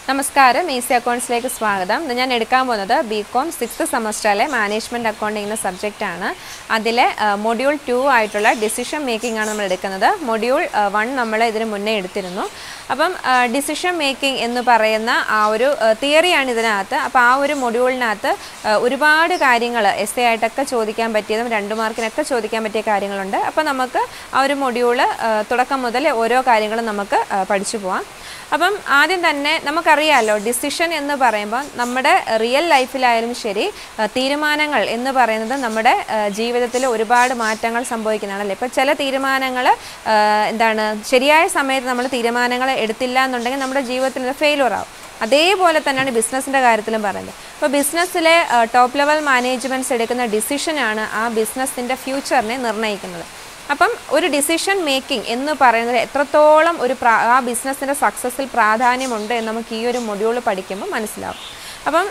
നമസ്കാരം ഈസി അക്കൗണ്ട്സിലേക്ക് സ്വാഗതം ഇന്ന് ഞാൻ എടുക്കാൻ പോകുന്നത് ബി കോം സിക്സ്ത് സെമസ്റ്ററിലെ മാനേജ്മെൻറ്റ് അക്കൗണ്ടിംഗ് എന്ന സബ്ജക്റ്റാണ് അതിലെ മൊഡ്യൂൾ ടു ആയിട്ടുള്ള ഡിസിഷൻ മേക്കിംഗ് ആണ് നമ്മൾ എടുക്കുന്നത് മൊഡ്യൂൾ വൺ നമ്മൾ ഇതിന് മുന്നേ എടുത്തിരുന്നു അപ്പം ഡിസിഷൻ മേക്കിംഗ് എന്ന് പറയുന്ന ആ ഒരു തിയറിയാണ് ഇതിനകത്ത് അപ്പോൾ ആ ഒരു മൊഡ്യൂളിനകത്ത് ഒരുപാട് കാര്യങ്ങൾ എസ് എ ആയിട്ടൊക്കെ ചോദിക്കാൻ പറ്റിയതും രണ്ട് മാർക്കിനൊക്കെ ചോദിക്കാൻ പറ്റിയ കാര്യങ്ങളുണ്ട് അപ്പോൾ നമുക്ക് ആ ഒരു മൊഡ്യൂള് തുടക്കം മുതൽ ഓരോ കാര്യങ്ങളും നമുക്ക് ആ, പഠിച്ചു പോവാം അപ്പം ആദ്യം തന്നെ നമുക്കറിയാമല്ലോ ഡിസിഷൻ എന്ന് പറയുമ്പോൾ നമ്മുടെ റിയൽ ലൈഫിലായാലും ശരി ആ, തീരുമാനങ്ങൾ എന്ന് പറയുന്നത് നമ്മുടെ ജീവിതത്തിൽ ഒരുപാട് മാറ്റങ്ങൾ സംഭവിക്കുന്നതാണല്ലേ ഇപ്പോൾ ചില തീരുമാനങ്ങൾ എന്താണ് ശരിയായ സമയത്ത് നമ്മൾ തീരുമാനങ്ങൾ എടുത്തില്ല എന്നുണ്ടെങ്കിൽ നമ്മുടെ ജീവിതത്തിൽ ഫെയിലുവർ ആവും അതേപോലെ തന്നെയാണ് ബിസിനസ്സിൻ്റെ കാര്യത്തിലും പറയുന്നത് അപ്പോൾ ബിസിനസ്സിലെ ടോപ്പ് ലെവൽ മാനേജ്മെൻറ്റ്സ് എടുക്കുന്ന ഡിസിഷനാണ് ആ ബിസിനസ്സിൻ്റെ ഫ്യൂച്ചറിനെ നിർണ്ണയിക്കുന്നത് അപ്പം ഒരു ഡിസിഷൻ മേക്കിംഗ് എന്ന് പറയുന്നത് എത്രത്തോളം ഒരു പ്രാ ആ ബിസിനസ്സിൻ്റെ സക്സസ്സിൽ പ്രാധാന്യമുണ്ട് എന്ന് നമുക്ക് ഈ ഒരു മൊഡ്യൂൾ പഠിക്കുമ്പോൾ മനസ്സിലാവും അപ്പം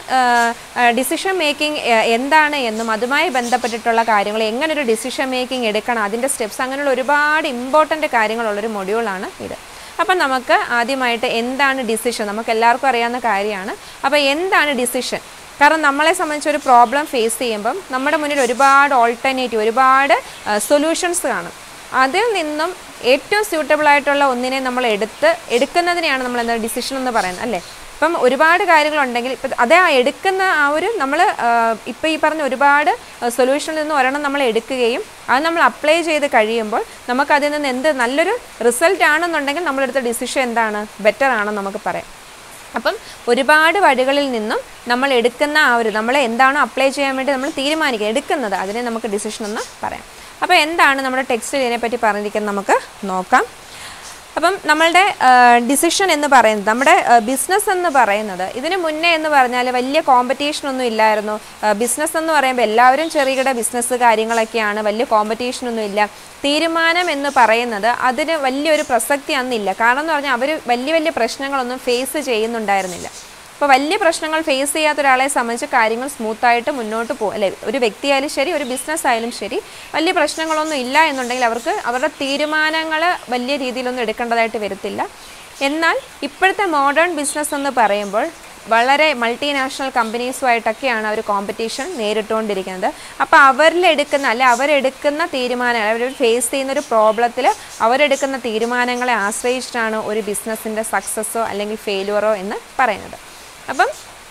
ഡിസിഷൻ മേക്കിംഗ് എന്താണ് എന്നും അതുമായി ബന്ധപ്പെട്ടിട്ടുള്ള കാര്യങ്ങൾ എങ്ങനെ ഒരു ഡിസിഷൻ മേക്കിംഗ് എടുക്കണം അതിൻ്റെ സ്റ്റെപ്സ് അങ്ങനെയുള്ള ഒരുപാട് ഇമ്പോർട്ടൻ്റ് കാര്യങ്ങളുള്ളൊരു മൊഡ്യൂളാണ് ഇത് അപ്പം നമുക്ക് ആദ്യമായിട്ട് എന്താണ് ഡിസിഷൻ നമുക്ക് എല്ലാവർക്കും അറിയാവുന്ന കാര്യമാണ് അപ്പോൾ എന്താണ് ഡിസിഷൻ കാരണം നമ്മളെ സംബന്ധിച്ച് ഒരു പ്രോബ്ലം ഫേസ് ചെയ്യുമ്പം നമ്മുടെ മുന്നിൽ ഒരുപാട് ഓൾട്ടർനേറ്റീവ് ഒരുപാട് സൊല്യൂഷൻസ് കാണും അതിൽ നിന്നും ഏറ്റവും സ്യൂട്ടബിൾ ആയിട്ടുള്ള ഒന്നിനെ നമ്മൾ എടുത്ത് എടുക്കുന്നതിനെയാണ് നമ്മൾ എന്താ ഡിസിഷൻ എന്ന് പറയുന്നത് അല്ലേ ഇപ്പം ഒരുപാട് കാര്യങ്ങളുണ്ടെങ്കിൽ ഇപ്പം അതേ ആ എടുക്കുന്ന ആ ഒരു നമ്മൾ ഇപ്പം ഈ പറഞ്ഞ ഒരുപാട് സൊല്യൂഷനിൽ നിന്ന് ഒരെണ്ണം നമ്മൾ എടുക്കുകയും അത് നമ്മൾ അപ്ലൈ ചെയ്ത് കഴിയുമ്പോൾ നമുക്കതിൽ നിന്ന് എന്ത് നല്ലൊരു റിസൾട്ട് ആണെന്നുണ്ടെങ്കിൽ നമ്മളെടുത്ത ഡിസിഷൻ എന്താണ് ബെറ്റർ ആണെന്ന് നമുക്ക് പറയാം അപ്പം ഒരുപാട് വഴികളിൽ നിന്നും നമ്മൾ എടുക്കുന്ന ആ ഒരു നമ്മൾ എന്താണോ അപ്ലൈ ചെയ്യാൻ വേണ്ടി നമ്മൾ തീരുമാനിക്കുക എടുക്കുന്നത് അതിനെ നമുക്ക് ഡിസിഷൻ എന്ന് പറയാം അപ്പോൾ എന്താണ് നമ്മുടെ ടെക്സ്റ്റിൽ ഇതിനെപ്പറ്റി പറഞ്ഞിരിക്കുന്നത് നമുക്ക് നോക്കാം അപ്പം നമ്മളുടെ ഡിസിഷൻ എന്ന് പറയുന്നത് നമ്മുടെ ബിസിനസ് എന്ന് പറയുന്നത് ഇതിന് മുന്നേ എന്ന് പറഞ്ഞാൽ വലിയ കോമ്പറ്റീഷൻ ഒന്നും ഇല്ലായിരുന്നു ബിസിനസ് എന്ന് പറയുമ്പോൾ എല്ലാവരും ചെറുകിട ബിസിനസ് കാര്യങ്ങളൊക്കെയാണ് വലിയ കോമ്പറ്റീഷൻ ഒന്നും ഇല്ല തീരുമാനം എന്ന് പറയുന്നത് അതിന് വലിയൊരു പ്രസക്തി അന്നില്ല കാരണം എന്ന് പറഞ്ഞാൽ അവർ വലിയ വലിയ പ്രശ്നങ്ങളൊന്നും ഫേസ് ചെയ്യുന്നുണ്ടായിരുന്നില്ല അപ്പോൾ വലിയ പ്രശ്നങ്ങൾ ഫേസ് ചെയ്യാത്ത ഒരാളെ സംബന്ധിച്ച് കാര്യങ്ങൾ സ്മൂത്തായിട്ട് മുന്നോട്ട് പോകും അല്ലെ ഒരു വ്യക്തിയായാലും ശരി ഒരു ബിസിനസ് ആയാലും ശരി വലിയ പ്രശ്നങ്ങളൊന്നും ഇല്ല എന്നുണ്ടെങ്കിൽ അവർക്ക് അവരുടെ തീരുമാനങ്ങൾ വലിയ രീതിയിലൊന്നും എടുക്കേണ്ടതായിട്ട് വരത്തില്ല എന്നാൽ ഇപ്പോഴത്തെ മോഡേൺ ബിസിനസ് എന്ന് പറയുമ്പോൾ വളരെ മൾട്ടിനാഷണൽ കമ്പനീസുമായിട്ടൊക്കെയാണ് അവർ കോമ്പറ്റീഷൻ നേരിട്ടുകൊണ്ടിരിക്കുന്നത് അപ്പോൾ അവരിലെടുക്കുന്ന അല്ലെ അവരെടുക്കുന്ന തീരുമാനങ്ങൾ അവർ ഫേസ് ചെയ്യുന്ന ഒരു പ്രോബ്ലത്തിൽ അവരെടുക്കുന്ന തീരുമാനങ്ങളെ ആശ്രയിച്ചിട്ടാണ് ഒരു ബിസിനസ്സിൻ്റെ സക്സസ്സോ അല്ലെങ്കിൽ ഫെയിലുവറോ എന്ന് പറയുന്നത് അപ്പം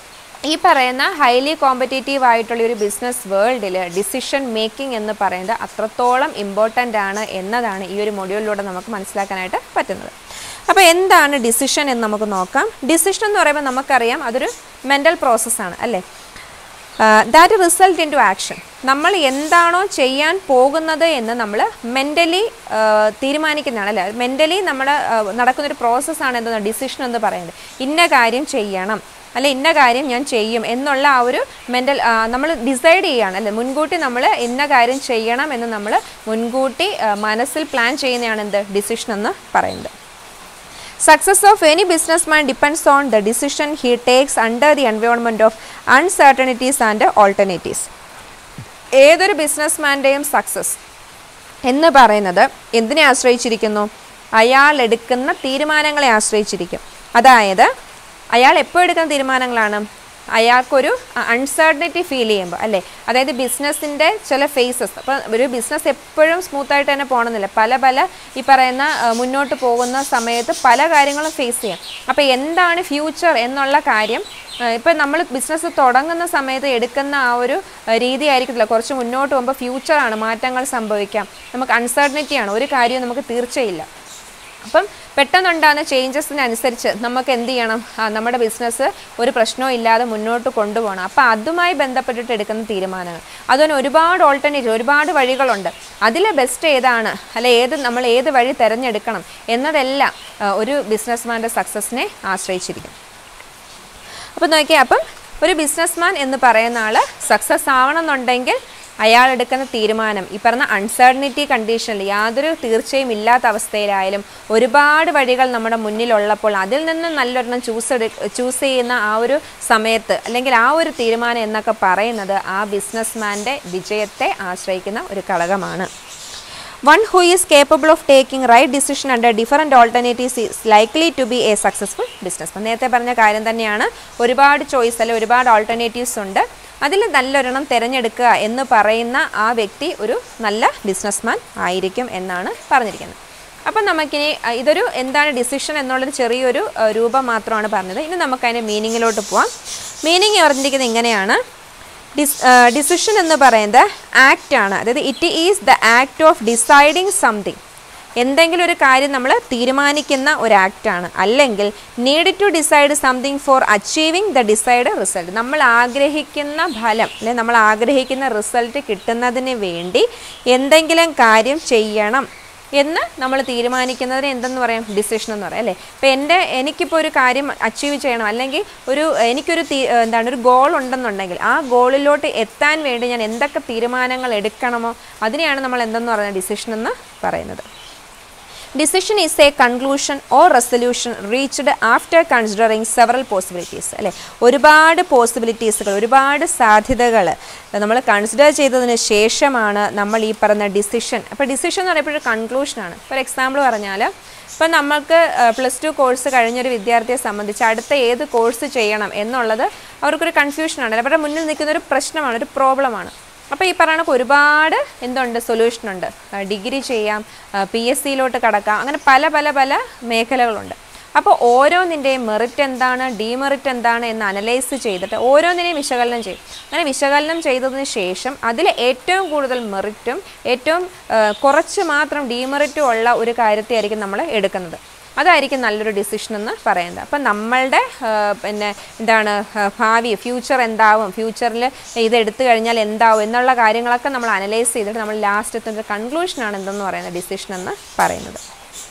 ഈ പറയുന്ന ഹൈലി കോമ്പറ്റേറ്റീവ് ആയിട്ടുള്ള ഒരു ബിസിനസ് വേൾഡിൽ ഡിസിഷൻ മേക്കിംഗ് എന്ന് പറയുന്നത് അത്രത്തോളം ഇമ്പോർട്ടൻ്റ് ആണ് എന്നതാണ് ഈ ഒരു മൊഡ്യൂളിലൂടെ നമുക്ക് മനസ്സിലാക്കാനായിട്ട് പറ്റുന്നത് അപ്പോൾ എന്താണ് ഡിസിഷൻ എന്ന് നമുക്ക് നോക്കാം ഡിസിഷൻ എന്ന് പറയുമ്പോൾ നമുക്കറിയാം അതൊരു മെൻ്റൽ പ്രോസസ്സാണ് അല്ലേ that result into action നമ്മൾ എന്താണോ ചെയ്യാൻ പോകുന്നത് എന്ന് നമ്മൾ മെൻ്റലി തീരുമാനിക്കുന്നതാണ് അല്ലേ മെൻ്റലി നമ്മുടെ നടക്കുന്നൊരു പ്രോസസ്സാണ് എന്താണ് ഡിസിഷൻ എന്ന് പറയുന്നത് ഇന്ന കാര്യം ചെയ്യണം അല്ലെ ഇന്ന കാര്യം ഞാൻ ചെയ്യും എന്നുള്ള ആ ഒരു മെൻ്റൽ നമ്മൾ ഡിസൈഡ് ചെയ്യുകയാണ് അല്ലേ മുൻകൂട്ടി നമ്മൾ ഇന്ന കാര്യം ചെയ്യണം എന്ന് നമ്മൾ മുൻകൂട്ടി മനസ്സിൽ പ്ലാൻ ചെയ്യുന്നതാണ് എന്ത് ഡിസിഷൻ എന്ന് പറയുന്നത് success of any businessman depends on the decision he takes under the environment of uncertainties and alternatives ഏതൊരു ബിസിനസ്മാൻ്റെയും സക്സസ് എന്ന് പറയുന്നത് എന്തിനെ ആശ്രയിച്ചിരിക്കുന്നു അയാൾ എടുക്കുന്ന തീരുമാനങ്ങളെ ആശ്രയിച്ചിരിക്കും അതായത് അയാൾ എപ്പോൾ എടുക്കുന്ന തീരുമാനങ്ങളാണ് അയാൾക്കൊരു അൺസർട്ടനിറ്റി ഫീൽ ചെയ്യുമ്പോൾ അല്ലേ അതായത് ബിസിനസ്സിൻ്റെ ചില ഫേസസ് അപ്പോൾ ഒരു ബിസിനസ് എപ്പോഴും സ്മൂത്തായിട്ട് തന്നെ പോകണമെന്നില്ല പല പല ഈ പറയുന്ന മുന്നോട്ട് പോകുന്ന സമയത്ത് പല കാര്യങ്ങളും ഫേസ് ചെയ്യാം അപ്പോൾ എന്താണ് ഫ്യൂച്ചർ എന്നുള്ള കാര്യം ഇപ്പം നമ്മൾ ബിസിനസ് തുടങ്ങുന്ന സമയത്ത് എടുക്കുന്ന ആ ഒരു രീതി ആയിരിക്കത്തില്ല കുറച്ച് മുന്നോട്ട് പോകുമ്പോൾ ഫ്യൂച്ചറാണ് മാറ്റങ്ങൾ സംഭവിക്കാം നമുക്ക് അൺസർട്ടനിറ്റിയാണ് ഒരു കാര്യവും നമുക്ക് തീർച്ചയില്ല അപ്പം പെട്ടെന്നുണ്ടാകുന്ന ചേഞ്ചസിനനുസരിച്ച് നമുക്ക് എന്ത് ചെയ്യണം നമ്മുടെ ബിസിനസ് ഒരു പ്രശ്നവും ഇല്ലാതെ മുന്നോട്ട് കൊണ്ടുപോകണം അപ്പോൾ അതുമായി ബന്ധപ്പെട്ടിട്ട് എടുക്കുന്ന തീരുമാനങ്ങൾ അതുപോലെ ഒരുപാട് ഓൾട്ടർനേറ്റീവ് ഒരുപാട് വഴികളുണ്ട് അതിൽ ബെസ്റ്റ് ഏതാണ് അല്ലെ ഏത് നമ്മൾ ഏത് വഴി തിരഞ്ഞെടുക്കണം എന്നതെല്ലാം ഒരു ബിസിനസ്മാൻ്റെ സക്സസ്സിനെ ആശ്രയിച്ചിരിക്കും അപ്പോൾ നോക്കിയാൽ അപ്പം ഒരു ബിസിനസ്മാൻ എന്ന് പറയുന്ന ആൾ സക്സസ് ആവണമെന്നുണ്ടെങ്കിൽ അയാൾ എടുക്കുന്ന തീരുമാനം ഈ പറഞ്ഞ അൺസർട്ടനിറ്റി കണ്ടീഷനിൽ യാതൊരു തീർച്ചയും ഇല്ലാത്ത അവസ്ഥയിലായാലും ഒരുപാട് വഴികൾ നമ്മുടെ മുന്നിലുള്ളപ്പോൾ അതിൽ നിന്ന് നല്ലൊരെണ്ണം ചൂസ് എടു ചൂസ് ചെയ്യുന്ന ആ ഒരു സമയത്ത് അല്ലെങ്കിൽ ആ ഒരു തീരുമാനം എന്നൊക്കെ പറയുന്നത് ആ ബിസിനസ്മാൻ്റെ വിജയത്തെ ആശ്രയിക്കുന്ന ഒരു ഘടകമാണ് one who is capable of taking right decision under different alternatives is likely to be a successful business അപ്പം നേരത്തെ പറഞ്ഞ കാര്യം തന്നെയാണ് ഒരുപാട് ചോയ്സ് അല്ലെ ഒരുപാട് ഓൾട്ടർനേറ്റീവ്സ് ഉണ്ട് അതിൽ നല്ലൊരെണ്ണം തിരഞ്ഞെടുക്കുക എന്ന് പറയുന്ന ആ വ്യക്തി ഒരു നല്ല ബിസിനസ്മാൻ ആയിരിക്കും എന്നാണ് പറഞ്ഞിരിക്കുന്നത് അപ്പം നമുക്കിനി അഹ് ഇതൊരു എന്താണ് ഡിസിഷൻ എന്നുള്ളൊരു ചെറിയൊരു അഹ് രൂപം മാത്രമാണ് പറഞ്ഞത് ഇനി നമുക്ക് അതിൻ്റെ മീനിങ്ങിലോട്ട് പോവാം മീനിങ് പറഞ്ഞിരിക്കുന്നത് ഇങ്ങനെയാണ് ഡിസ് ഡിസിഷൻ എന്ന് പറയുന്നത് ആക്റ്റ് ആണ് അതായത് it is the act of deciding something എന്തെങ്കിലും ഒരു കാര്യം നമ്മൾ തീരുമാനിക്കുന്ന ഒരു ആക്റ്റാണ് അല്ലെങ്കിൽ need to decide something for achieving the decide result നമ്മൾ ആഗ്രഹിക്കുന്ന ഫലം അല്ലെ നമ്മൾ ആഗ്രഹിക്കുന്ന റിസൾട്ട് കിട്ടുന്നതിന് വേണ്ടി എന്തെങ്കിലും കാര്യം ചെയ്യണം എന്ന് നമ്മൾ തീരുമാനിക്കുന്നതിന് എന്തെന്ന് പറയാം ഡിസിഷൻ എന്ന് പറയാം അല്ലേ ഇപ്പോൾ എൻ്റെ എനിക്കിപ്പോൾ ഒരു കാര്യം അച്ചീവ് ചെയ്യണം അല്ലെങ്കിൽ ഒരു എനിക്കൊരു തീ എന്താണ് ഒരു ഗോൾ ഉണ്ടെന്നുണ്ടെങ്കിൽ ആ ഗോളിലോട്ട് എത്താൻ വേണ്ടി ഞാൻ എന്തൊക്കെ തീരുമാനങ്ങൾ എടുക്കണമോ അതിനെയാണ് നമ്മൾ എന്തെന്ന് പറയുന്നത് ഡിസിഷൻ എന്ന് പറയുന്നത് decision is a conclusion or resolution reached after considering several possibilities അല്ലേ ഒരുപാട് പോസിബിലിറ്റീസുകൾ ഒരുപാട് സാധ്യതകൾ നമ്മൾ കൺസിഡർ ചെയ്തതിന് ശേഷമാണ് നമ്മൾ ഈ പറഞ്ഞ ഡിസിഷൻ അപ്പോൾ ഡിസിഷൻ എന്ന് പറയുമ്പോൾ ഒരു കൺക്ലൂഷനാണ് ഫോർ എക്സാമ്പിൾ പറഞ്ഞാൽ ഇപ്പം നമ്മൾക്ക് പ്ലസ് ടു കോഴ്സ് കഴിഞ്ഞൊരു വിദ്യാർത്ഥിയെ സംബന്ധിച്ച് അടുത്ത ഏത് കോഴ്സ് ചെയ്യണം എന്നുള്ളത് അവർക്കൊരു കൺഫ്യൂഷനാണ് അവരുടെ മുന്നിൽ നിൽക്കുന്ന ഒരു പ്രശ്നമാണ് ഒരു പ്രോബ്ലമാണ് അപ്പോൾ ഈ പറയണ ഒരുപാട് എന്തുണ്ട് സൊല്യൂഷൻ ഉണ്ട് ഡിഗ്രി ചെയ്യാം പി എസ് സിയിലോട്ട് കടക്കാം അങ്ങനെ പല പല പല മേഖലകളുണ്ട് അപ്പോൾ ഓരോന്നിൻ്റെയും മെറിറ്റ് എന്താണ് ഡീമെറിറ്റ് എന്താണ് എന്ന് അനലൈസ് ചെയ്തിട്ട് ഓരോന്നിനെയും വിശകലനം ചെയ്യും അങ്ങനെ വിശകലനം ചെയ്തതിന് ശേഷം അതിൽ ഏറ്റവും കൂടുതൽ മെറിറ്റും ഏറ്റവും ആ, കുറച്ച് മാത്രം ഡീമെറിറ്റും ഉള്ള ഒരു കാര്യത്തെ ആയിരിക്കും നമ്മൾ എടുക്കുന്നത് അതായിരിക്കും നല്ലൊരു ഡിസിഷൻ എന്ന് പറയുന്നത് അപ്പം നമ്മളുടെ ആ, പിന്നെ എന്താണ് ആ, ഭാവി ഫ്യൂച്ചർ എന്താവും ഫ്യൂച്ചറിൽ ഇത് എടുത്തു കഴിഞ്ഞാൽ എന്താവും എന്നുള്ള കാര്യങ്ങളൊക്കെ നമ്മൾ അനലൈസ് ചെയ്തിട്ട് നമ്മൾ ലാസ്റ്റ് എത്തുന്ന കൺക്ലൂഷനാണ് എന്തെന്ന് പറയുന്നത് ഡിസിഷൻ എന്ന് പറയുന്നത്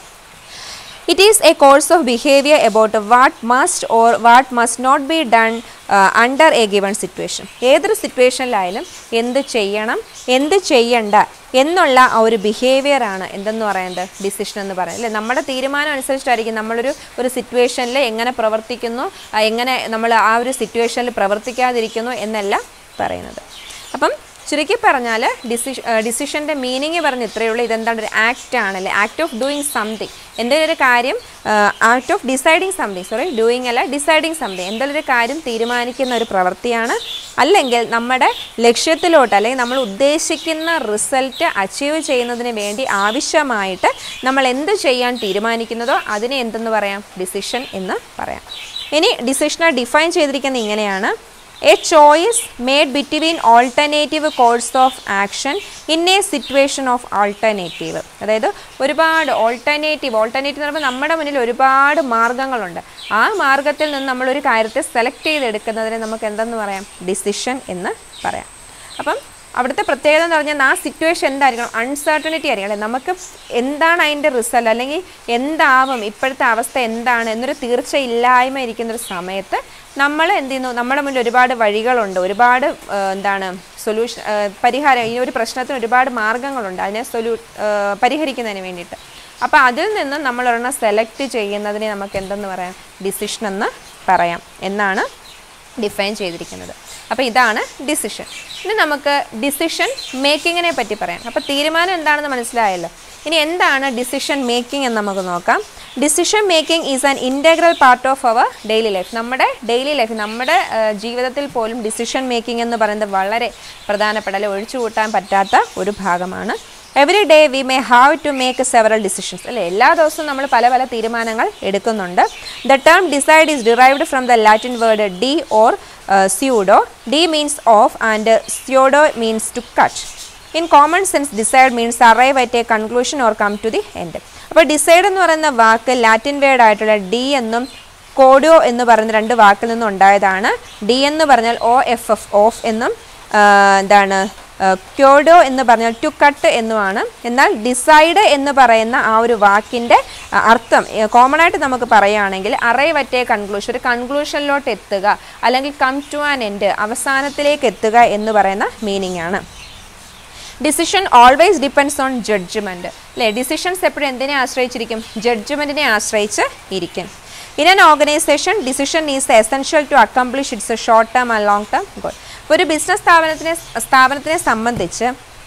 it is a course of behaviour about what must or what must not be done under a given situation ഏതൊരു സിറ്റുവേഷനിലായാലും എന്ത് ചെയ്യണം എന്ത് ചെയ്യണ്ട എന്നുള്ള ആ ഒരു ബിഹേവിയറാണ് എന്തെന്ന് പറയുന്നത് ഡിസിഷൻ എന്ന് പറയുന്നത് അല്ലേ നമ്മുടെ തീരുമാനം അനുസരിച്ചിട്ടായിരിക്കും നമ്മളൊരു ഒരു സിറ്റുവേഷനിൽ എങ്ങനെ പ്രവർത്തിക്കുന്നു ആ, എങ്ങനെ നമ്മൾ ആ ഒരു സിറ്റുവേഷനിൽ പ്രവർത്തിക്കാതിരിക്കുന്നു എന്നെല്ലാം പറയുന്നത് അപ്പം ചുരുക്കി പറഞ്ഞാൽ ഡിസിഷ ഡിസിഷൻ്റെ മീനിങ് പറഞ്ഞ് ഇത്രയേ ഉള്ളൂ ഇതെന്താണ് ഒരു ആക്റ്റ് ആണല്ലേ ആക്ട് ഓഫ് ഡൂയിങ് സംതിങ് എന്തെങ്കിലും ഒരു കാര്യം act of deciding something sorry doing അല്ല ഡിസൈഡിങ് സംതിങ് എന്തെങ്കിലും ഒരു കാര്യം തീരുമാനിക്കുന്ന ഒരു പ്രവൃത്തിയാണ് അല്ലെങ്കിൽ നമ്മുടെ ലക്ഷ്യത്തിലോട്ട് അല്ലെങ്കിൽ നമ്മൾ ഉദ്ദേശിക്കുന്ന റിസൾട്ട് അച്ചീവ് ചെയ്യുന്നതിന് വേണ്ടി ആവശ്യമായിട്ട് നമ്മൾ എന്ത് ചെയ്യാൻ തീരുമാനിക്കുന്നതോ അതിനെ എന്തെന്ന് പറയാം ഡിസിഷൻ എന്ന് പറയാം ഇനി ഡിസിഷനെ ഡിഫൈൻ ചെയ്തിരിക്കുന്നത് ഇങ്ങനെയാണ് a choice made between alternative course of action in a situation of alternative അതായത് ഒരുപാട് ഓൾട്ടർനേറ്റീവ് ഓൾട്ടർനേറ്റീവ് എന്ന് പറയുമ്പോൾ നമ്മുടെ മുന്നിൽ ഒരുപാട് മാർഗ്ഗങ്ങളുണ്ട് ആ മാർഗത്തിൽ നിന്ന് നമ്മളൊരു കാര്യത്തെ സെലക്ട് ചെയ്തെടുക്കുന്നതിനെ നമുക്ക് എന്തെന്ന് പറയാം ഡിസിഷൻ എന്ന് പറയാം അപ്പം അവിടുത്തെ പ്രത്യേകത എന്ന് പറഞ്ഞാൽ ആ സിറ്റുവേഷൻ എന്തായിരിക്കണം അൺസർട്ടനിറ്റി ആയിരിക്കണം അല്ലേ നമുക്ക് എന്താണ് അതിൻ്റെ റിസൾട്ട് അല്ലെങ്കിൽ എന്താവും ഇപ്പോഴത്തെ അവസ്ഥ എന്താണ് എന്നൊരു തീർച്ചയില്ലായ്മ ഇരിക്കുന്ന ഒരു സമയത്ത് നമ്മൾ എന്ത് ചെയ്യുന്നു നമ്മുടെ മുന്നിൽ ഒരുപാട് വഴികളുണ്ട് ഒരുപാട് ആ, എന്താണ് സൊല്യൂഷൻ പരിഹാരം ഈ ഒരു പ്രശ്നത്തിന് ഒരുപാട് മാർഗ്ഗങ്ങളുണ്ട് അതിനെ സൊല്യൂ ആ, പരിഹരിക്കുന്നതിന് വേണ്ടിയിട്ട് അപ്പോൾ അതിൽ നിന്ന് നമ്മൾ ഒരെണ്ണം സെലക്ട് ചെയ്യുന്നതിനെ നമുക്ക് എന്തെന്ന് പറയാം ഡിസിഷൻ എന്ന് പറയാം എന്നാണ് ഡിഫൈൻ ചെയ്തിരിക്കുന്നത് അപ്പോൾ ഇതാണ് ഡിസിഷൻ ഇനി നമുക്ക് ഡിസിഷൻ മേക്കിങ്ങിനെ പറ്റി പറയാം അപ്പോൾ തീരുമാനം എന്താണെന്ന് മനസ്സിലായല്ലോ ഇനി എന്താണ് ഡിസിഷൻ മേക്കിംഗ് എന്ന് നമുക്ക് നോക്കാം decision making is an integral part of our daily life നമ്മുടെ ഡെയിലി ലൈഫ് നമ്മുടെ ആ, ജീവിതത്തിൽ പോലും ഡിസിഷൻ മേക്കിംഗ് എന്ന് പറയുന്നത് വളരെ പ്രധാനപ്പെട്ട അല്ലെ ഒഴിച്ചുകൂട്ടാൻ പറ്റാത്ത ഒരു ഭാഗമാണ് every day we may have to make several decisions അല്ലേ എല്ലാ ദിവസവും നമ്മൾ പല പല തീരുമാനങ്ങൾ എടുക്കുന്നുണ്ട് the term decide is derived from the Latin word de or caedo de means off and caedo means to cut in common sense decide means arrive at a conclusion or come to the end അപ്പോൾ decide എന്ന് പറയുന്ന വാക്ക് Latin word ആയിട്ടുള്ള de എന്നും caedo എന്ന് പറയുന്ന രണ്ട് വാക്കിൽ നിന്നും ഉണ്ടായതാണ് ഡി എന്ന് പറഞ്ഞാൽ ഒ എഫ് എഫ് ഓഫ് എന്നും ആ, എന്താണ് ക്യോഡോ എന്ന് പറഞ്ഞാൽ ടു കട്ട് എന്നുമാണ് എന്നാൽ ഡിസൈഡ് എന്ന് പറയുന്ന ആ ഒരു വാക്കിൻ്റെ ആ, അർത്ഥം കോമൺ ആയിട്ട് നമുക്ക് പറയുകയാണെങ്കിൽ അറൈവ് അറ്റ് എ കൺക്ലൂഷൻ ഒരു കൺക്ലൂഷനിലോട്ട് എത്തുക അല്ലെങ്കിൽ കം ടു ആൻ എൻഡ് അവസാനത്തിലേക്ക് എത്തുക എന്ന് പറയുന്ന മീനിങ് ആണ് decision always depends on judgement അല്ലേ ഡിസിഷൻസ് എപ്പോഴും എന്തിനെ ആശ്രയിച്ചിരിക്കും ജഡ്ജ്മെൻറ്റിനെ ആശ്രയിച്ച് ഇരിക്കും in an organisation decision is essential to accomplish its a short term and long term goal ഇപ്പോൾ ഒരു ബിസിനസ് സ്ഥാപനത്തിനെ സ്ഥാപനത്തിനെ സംബന്ധിച്ച്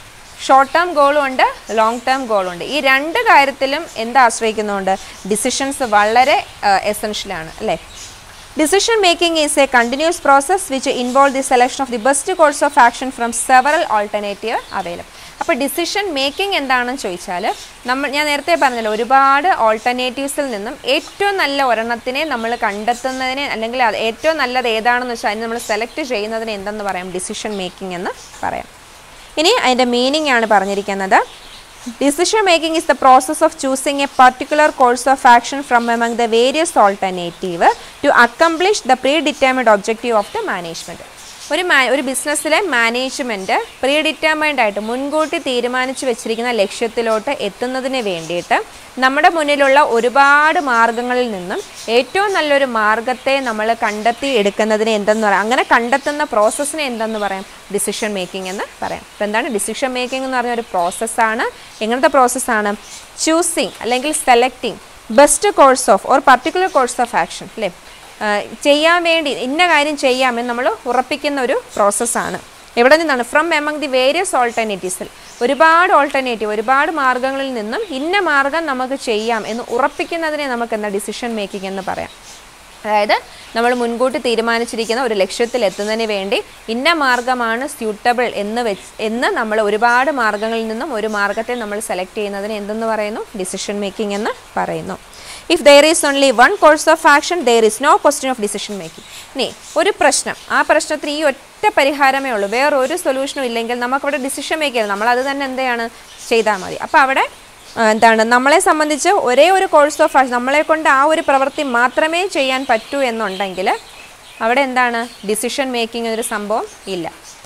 ഷോർട്ട് ടേം ഗോളും ഉണ്ട് ലോങ് ടേം ഗോളും ഉണ്ട് ഈ രണ്ട് കാര്യത്തിലും എന്ത് ആശ്രയിക്കുന്നുണ്ട് ഡിസിഷൻസ് വളരെ എസെൻഷ്യലാണ് അല്ലേ Decision making is a continuous process which involves the selection of the best course of action from several alternative available. അപ്പോൾ ഡിസിഷൻ മേക്കിംഗ് എന്താണെന്ന് ചോദിച്ചാൽ നമ്മൾ ഞാൻ നേരത്തെ പറഞ്ഞല്ലോ ഒരുപാട് ഓൾട്ടർനേറ്റീവ്സിൽ നിന്നും ഏറ്റവും നല്ല ഒരെണ്ണത്തിനെ നമ്മൾ കണ്ടെത്തുന്നതിനെ അല്ലെങ്കിൽ അത് ഏറ്റവും നല്ലത് ഏതാണെന്ന് വെച്ചാൽ അതിന് നമ്മൾ സെലക്ട് ചെയ്യുന്നതിന് എന്തെന്ന് പറയാം ഡിസിഷൻ മേക്കിംഗ് എന്ന് പറയാം ഇനി അതിൻ്റെ മീനിങ് ആണ് പറഞ്ഞിരിക്കുന്നത് Decision making is the process of choosing a particular course of action from among the various alternative to accomplish the predetermined objective of the management. ഒരു മാ ഒരു ബിസിനസ്സിലെ മാനേജ്മെൻറ്റ് പ്രീ ഡിറ്റർമൈൻഡ് ആയിട്ട് മുൻകൂട്ടി തീരുമാനിച്ചു വെച്ചിരിക്കുന്ന ലക്ഷ്യത്തിലോട്ട് എത്തുന്നതിന് വേണ്ടിയിട്ട് നമ്മുടെ മുന്നിലുള്ള ഒരുപാട് മാർഗങ്ങളിൽ നിന്നും ഏറ്റവും നല്ലൊരു മാർഗത്തെ നമ്മൾ കണ്ടെത്തി എടുക്കുന്നതിന് എന്തെന്ന് പറയാം അങ്ങനെ കണ്ടെത്തുന്ന പ്രോസസ്സിനെ എന്തെന്ന് പറയാം ഡിസിഷൻ മേക്കിംഗ് എന്ന് പറയാം അപ്പോൾ എന്താണ് ഡിസിഷൻ മേക്കിംഗ് എന്ന് പറഞ്ഞ ഒരു പ്രോസസ്സാണ് എങ്ങനത്തെ പ്രോസസ്സാണ് ചൂസിങ് അല്ലെങ്കിൽ selecting best course of or particular course of action അല്ലേ ചെയ്യാൻ വേണ്ടി ഇന്ന കാര്യം ചെയ്യാമെന്ന് നമ്മൾ ഉറപ്പിക്കുന്ന ഒരു പ്രോസസ്സാണ് എവിടെ നിന്നാണ് ഫ്രം എമംഗ് ദി വേരിയസ് ഓൾട്ടർനേറ്റീവ്സിൽ ഒരുപാട് ഓൾട്ടർനേറ്റീവ് ഒരുപാട് മാർഗങ്ങളിൽ നിന്നും ഇന്ന മാർഗം നമുക്ക് ചെയ്യാം എന്ന് ഉറപ്പിക്കുന്നതിനെ നമുക്ക് എന്താ ഡിസിഷൻ മേക്കിംഗ് എന്ന് പറയാം അതായത് നമ്മൾ മുൻകൂട്ടി തീരുമാനിച്ചിരിക്കുന്ന ഒരു ലക്ഷ്യത്തിൽ എത്തുന്നതിന് വേണ്ടി ഇന്ന മാർഗമാണ് സ്യൂട്ടബിൾ എന്ന് വെച്ച് എന്ന് നമ്മൾ ഒരുപാട് മാർഗങ്ങളിൽ നിന്നും ഒരു മാർഗത്തെ നമ്മൾ സെലക്ട് ചെയ്യുന്നതിന് എന്തെന്ന് പറയുന്നു ഡിസിഷൻ മേക്കിംഗ് എന്ന് പറയുന്നു if there is only one course of action there is no question of decision making ഇനി ഒരു പ്രശ്നം ആ പ്രശ്നത്തിന് ഈ ഒറ്റ പരിഹാരമേ ഉള്ളൂ വേറെ ഒരു സൊല്യൂഷനും ഇല്ലെങ്കിൽ നമുക്കവിടെ ഡിസിഷൻ മേക്ക് ചെയ്യാം നമ്മൾ അത് തന്നെ എന്തെയാണ് ചെയ്താൽ മതി അപ്പോൾ അവിടെ ആ, എന്താണ് നമ്മളെ സംബന്ധിച്ച് ഒരേ ഒരു കോഴ്സ് ഓഫ് ആക്ഷൻ നമ്മളെ കൊണ്ട് ആ ഒരു പ്രവൃത്തി മാത്രമേ ചെയ്യാൻ പറ്റൂ എന്നുണ്ടെങ്കിൽ അവിടെ എന്താണ് ഡിസിഷൻ മേക്കിംഗ് എന്നൊരു സംഭവം ഇല്ല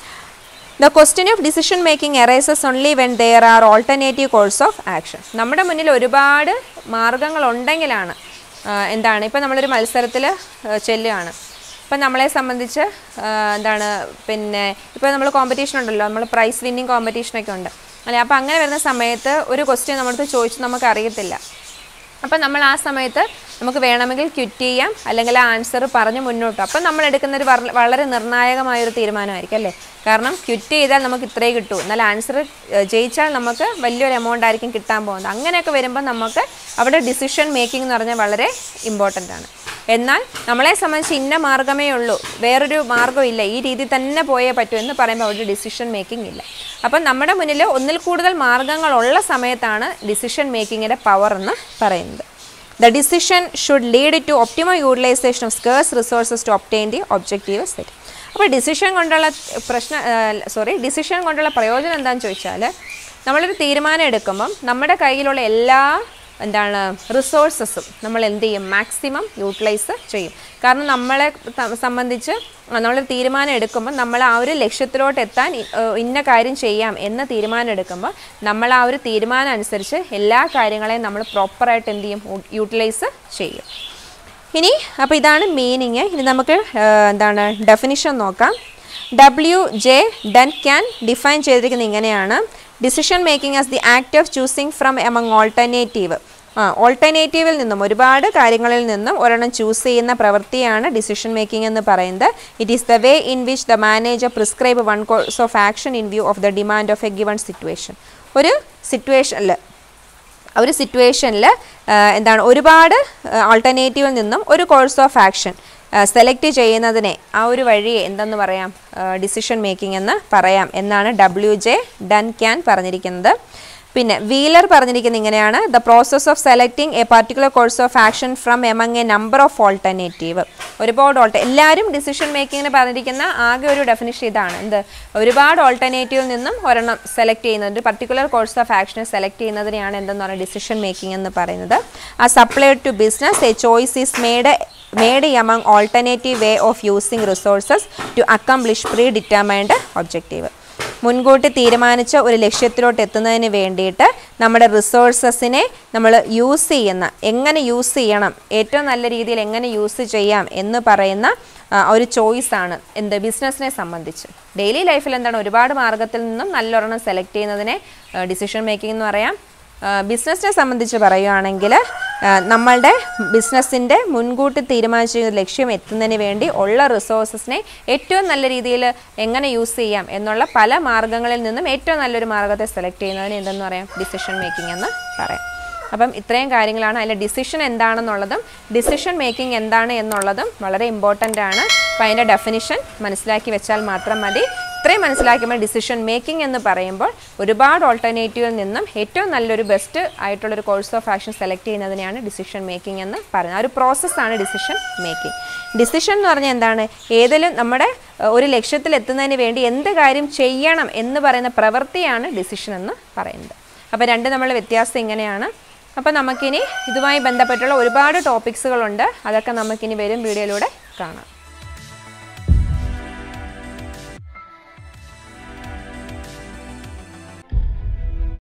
the question of decision making arises only when there are alternative course of action നമ്മുടെ മുന്നിൽ ഒരുപാട് മാർഗങ്ങളുണ്ടെങ്കിലാണ് ആ, എന്താണ് ഇപ്പം നമ്മളൊരു മത്സരത്തിൽ ചെല്ലുകയാണ് ഇപ്പം നമ്മളെ സംബന്ധിച്ച് ആ, എന്താണ് പിന്നെ ഇപ്പോൾ നമ്മൾ കോമ്പറ്റീഷൻ ഉണ്ടല്ലോ നമ്മൾ പ്രൈസ് വിന്നിങ് കോമ്പറ്റീഷനൊക്കെ ഉണ്ട് അല്ലെ അപ്പോൾ അങ്ങനെ വരുന്ന സമയത്ത് ഒരു ക്വസ്റ്റ്യൻ നമ്മളടുത്ത് ചോദിച്ച് നമുക്ക് അറിയത്തില്ല അപ്പം നമ്മൾ ആ സമയത്ത് നമുക്ക് വേണമെങ്കിൽ ക്വിറ്റ് ചെയ്യാം അല്ലെങ്കിൽ ആ ആൻസർ പറഞ്ഞ് മുന്നോട്ട് അപ്പം നമ്മൾ എടുക്കുന്ന ഒരു വള- വളരെ നിർണായകമായ ഒരു തീരുമാനമായിരിക്കും അല്ലേ കാരണം ക്വിറ്റ് ചെയ്താൽ നമുക്ക് ഇത്രേ കിട്ടൂ എന്നാൽ ആൻസർ ജയിച്ചാൽ നമുക്ക് വലിയൊരു എമൗണ്ട് ആയിരിക്കും കിട്ടാൻ പോകുന്നത് അങ്ങനെയൊക്കെ വരുമ്പോൾ നമുക്ക് അവിടെ ഡിസിഷൻ മേക്കിംഗ് എന്ന് പറഞ്ഞാൽ വളരെ ഇമ്പോർട്ടൻ്റ് ആണ് എന്നാൽ നമ്മളെ സംബന്ധിച്ച് ഇന്ന മാർഗമേ ഉള്ളൂ വേറൊരു മാർഗ്ഗമില്ല ഈ രീതി തന്നെ പോയേ പറ്റൂ എന്ന് പറയുമ്പോൾ അവിടെ ഡിസിഷൻ മേക്കിംഗ് ഇല്ല അപ്പം നമ്മുടെ മുന്നിൽ ഒന്നിൽ കൂടുതൽ മാർഗങ്ങളുള്ള സമയത്താണ് ഡിസിഷൻ മേക്കിങ്ങിൻ്റെ പവർ എന്ന് പറയുന്നത് the decision should lead to optimum utilisation of scarce resources to obtain the objective set അപ്പോൾ ഡിസിഷൻ കൊണ്ടുള്ള പ്രശ്ന സോറി ഡിസിഷൻ കൊണ്ടുള്ള പ്രയോജനം എന്താണെന്ന് ചോദിച്ചാൽ നമ്മളൊരു തീരുമാനം എടുക്കുമ്പം നമ്മുടെ കയ്യിലുള്ള എല്ലാ എന്താണ് റിസോഴ്സസും നമ്മൾ എന്ത് ചെയ്യും മാക്സിമം യൂട്ടിലൈസ് ചെയ്യും കാരണം നമ്മളെ ത- സംബന്ധിച്ച് നമ്മളൊരു തീരുമാനം എടുക്കുമ്പോൾ നമ്മൾ ആ ഒരു ലക്ഷ്യത്തിലോട്ട് എത്താൻ ഇ- ഏഹ് ഇന്ന കാര്യം ചെയ്യാം എന്ന തീരുമാനം എടുക്കുമ്പോൾ നമ്മൾ ആ ഒരു തീരുമാനം അനുസരിച്ച് എല്ലാ കാര്യങ്ങളെയും നമ്മൾ പ്രോപ്പറായിട്ട് എന്ത് ചെയ്യും യൂട്ടിലൈസ് ചെയ്യും ഇനി അപ്പോൾ ഇതാണ് മീനിങ് ഇനി നമുക്ക് ഏഹ്, എന്താണ് ഡെഫിനിഷൻ നോക്കാം W J Duncan define ചെയ്തിരിക്കുന്നത് ഇങ്ങനെയാണ് decision making as the act of choosing from among alternative ആ ഓൾട്ടർനേറ്റീവിൽ നിന്നും ഒരുപാട് കാര്യങ്ങളിൽ നിന്നും ഒരെണ്ണം ചൂസ് ചെയ്യുന്ന പ്രവൃത്തിയാണ് ഡിസിഷൻ മേക്കിംഗ് എന്ന് പറയുന്നത് it is the way in which the manager prescribe one course of action in view of the demand of a given situation ഒരു സിറ്റുവേഷനിൽ ആ ഒരു സിറ്റുവേഷനിൽ എന്താണ് ഒരുപാട് ആൾട്ടർനേറ്റീവിൽ നിന്നും ഒരു കോഴ്സ് ഓഫ് ആക്ഷൻ സെലക്ട് ചെയ്യുന്നതിനെ ആ ഒരു വഴിയെ എന്തെന്ന് പറയാം ഡിസിഷൻ മേക്കിംഗ് എന്ന് പറയാം എന്നാണ് ഡബ്ല്യു ജെ ഡൻ ക്യാൻ പറഞ്ഞിരിക്കുന്നത് പിന്നെ വീലർ പറഞ്ഞിരിക്കുന്നത് ഇങ്ങനെയാണ് the process of selecting a particular course of action from among a number of alternative ഒരുപാട് ഓൾട്ട എല്ലാവരും ഡിസിഷൻ മേക്കിങ്ങിന് പറഞ്ഞിരിക്കുന്ന ആകെ ഒരു ഡെഫിനിഷൻ ഇതാണ് എന്ത് ഒരുപാട് ഓൾട്ടർനേറ്റീവിൽ നിന്നും ഒരെണ്ണം സെലക്ട് ചെയ്യുന്നത് ഒരു പർട്ടിക്കുലർ കോഴ്സ് ഓഫ് ആക്ഷനെ സെലക്ട് ചെയ്യുന്നതിനെയാണ് എന്തെന്ന് പറയുന്നത് ഡിസിഷൻ മേക്കിംഗ് എന്ന് പറയുന്നത് ആ applied to business a choice is made made among alternative way of using resources to accomplish predetermined objective മുൻകൂട്ടി തീരുമാനിച്ച ഒരു ലക്ഷ്യത്തിലോട്ട് എത്തുന്നതിന് വേണ്ടിയിട്ട് നമ്മുടെ റിസോഴ്സസിനെ നമ്മൾ യൂസ് ചെയ്യുന്ന എങ്ങനെ യൂസ് ചെയ്യണം ഏറ്റവും നല്ല രീതിയിൽ എങ്ങനെ യൂസ് ചെയ്യാം എന്ന് പറയുന്ന ആ, ഒരു ചോയ്സാണ് എന്ത് ബിസിനസ്സിനെ സംബന്ധിച്ച് ഡെയിലി ലൈഫിൽ എന്താണ് ഒരുപാട് മാർഗത്തിൽ നിന്നും നല്ലൊരെണ്ണം സെലക്ട് ചെയ്യുന്നതിനെ ഡിസിഷൻ മേക്കിംഗ് എന്ന് പറയാം ബിസിനസ്സിനെ സംബന്ധിച്ച് പറയുകയാണെങ്കിൽ ആ, നമ്മളുടെ ബിസിനസ്സിൻ്റെ മുൻകൂട്ടി തീരുമാനിച്ച ലക്ഷ്യം എത്തുന്നതിന് വേണ്ടി ഉള്ള റിസോഴ്സസിനെ ഏറ്റവും നല്ല രീതിയിൽ എങ്ങനെ യൂസ് ചെയ്യാം എന്നുള്ള പല മാർഗ്ഗങ്ങളിൽ നിന്നും ഏറ്റവും നല്ലൊരു മാർഗ്ഗത്തെ സെലക്ട് ചെയ്യുന്നതിന് എന്തെന്ന് പറയാം ഡിസിഷൻ മേക്കിംഗ് എന്ന് പറയാം അപ്പം ഇത്രയും കാര്യങ്ങളാണ് അതിൻ്റെ ഡിസിഷൻ എന്താണെന്നുള്ളതും ഡിസിഷൻ മേക്കിംഗ് എന്താണ് എന്നുള്ളതും വളരെ ഇമ്പോർട്ടൻ്റ് ആണ് അപ്പം അതിൻ്റെ ഡെഫിനിഷൻ മനസ്സിലാക്കി വെച്ചാൽ മാത്രം മതി ഇത്രയും മനസ്സിലാക്കുമ്പോൾ ഡിസിഷൻ മേക്കിംഗ് എന്ന് പറയുമ്പോൾ ഒരുപാട് ഓൾട്ടർനേറ്റീവിൽ നിന്നും ഏറ്റവും നല്ലൊരു ബെസ്റ്റ് ആയിട്ടുള്ളൊരു കോഴ്സ് ഓഫ് ആക്ഷൻ സെലക്ട് ചെയ്യുന്നതിനെയാണ് ഡിസിഷൻ മേക്കിംഗ് എന്ന് പറയുന്നത് ആ ഒരു പ്രോസസ്സാണ് ഡിസിഷൻ മേക്കിംഗ് ഡിസിഷൻ എന്ന് പറഞ്ഞാൽ എന്താണ് ഏതെങ്കിലും നമ്മുടെ ഏഹ്, ഒരു ലക്ഷ്യത്തിൽ എത്തുന്നതിന് വേണ്ടി എന്ത് കാര്യം ചെയ്യണം എന്ന് പറയുന്ന പ്രവൃത്തിയാണ് ഡിസിഷൻ എന്ന് പറയുന്നത് അപ്പോൾ രണ്ട് നമ്മൾ വ്യത്യാസം ഇങ്ങനെയാണ് അപ്പോൾ നമുക്കിനി ഇതുമായി ബന്ധപ്പെട്ടുള്ള ഒരുപാട് ടോപ്പിക്സുകളുണ്ട് അതൊക്കെ നമുക്കിനി വരും വീഡിയോയിലൂടെ കാണാം